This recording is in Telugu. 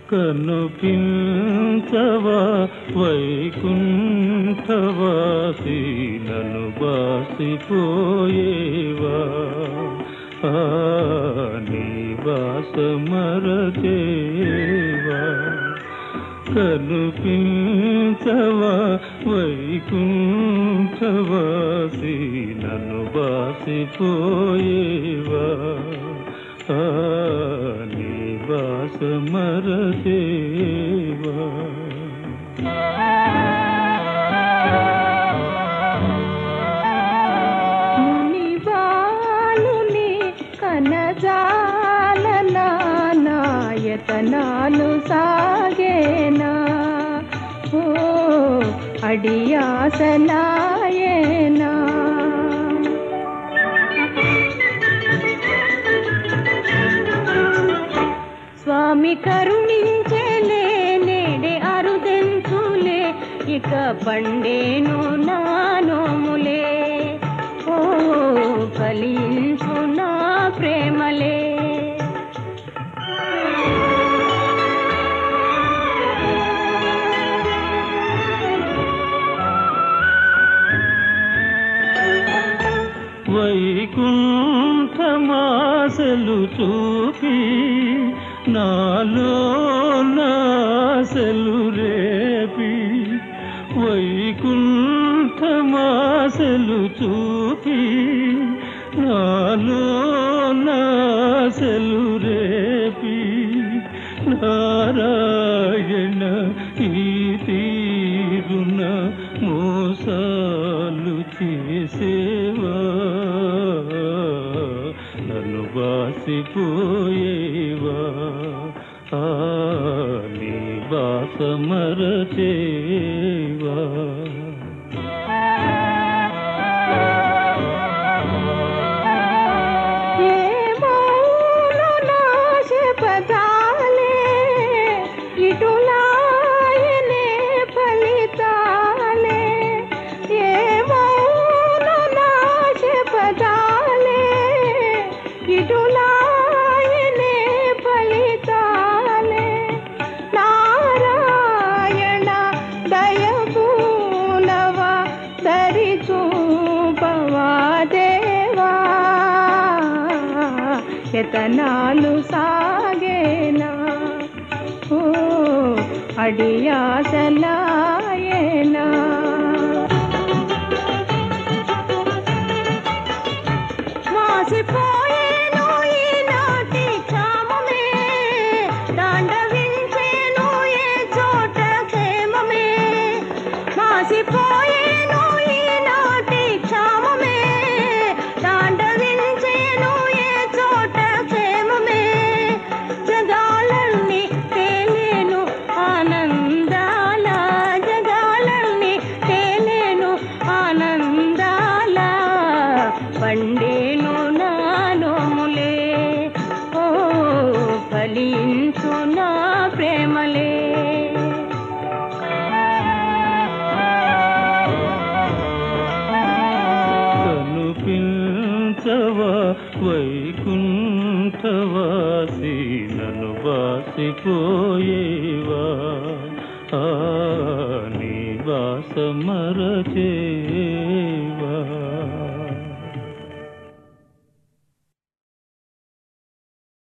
కనుపించవా వైకుంఠవాసి నన్ను బాసిపోయేవా ఆ, నీ బాస మరచేవా కనుపించవా వైకుంఠవాసి నన్ను బాసిపోయేవా ఆ, నీ బాస మరచేవా ముని బాలుని కనజాలనాయతనాలు సాగేనా ఓ అడియాసలాయేనా స్వామి కరుణించలే నేడే అరుదెంచులే ఇక పండేను నానోములే ఓ ఫలించు నా ప్రేమలే వైకుంఠమాసలు చూపి నాలో నాసలు రేపి వైకుంఠమాసలు చూపి నాలో నాసలు రేపి నారాయణ ఈ తీరున మోసాలు చేసేవా నన్ను బాసిపోయేవా ఆ, నీ బాస మరచేవా ఏమౌను నాశపదాలే ఇటులాయనే ఫలితాలే ఏమౌను నాశపదాలే ఇటులాయనే ఫలితాలే నారాయణ దయపూనవ దరి చూపవా దేవా యతనాలు సాగేనా ఓ అడియాసలాయేనా మాసిపోయేను ఈనాటి క్షామమే తాండవించేను ఏ చోట క్షేమమే మాసిపోయేను ఈనాటి క్షామమే తాండవించేను ఏ చోట క్షేమమే జగాలన్నీ తేలేను ఆనందాల జగాలన్నీ తేలేను ఆనందాల పండేను నానోములే ఓ ఫలించు నా ప్రేమలే కనుపించవా వైకుంఠవాసి నన్ను బాసిపోయేవా ఆ, నీ బాస మరచేవా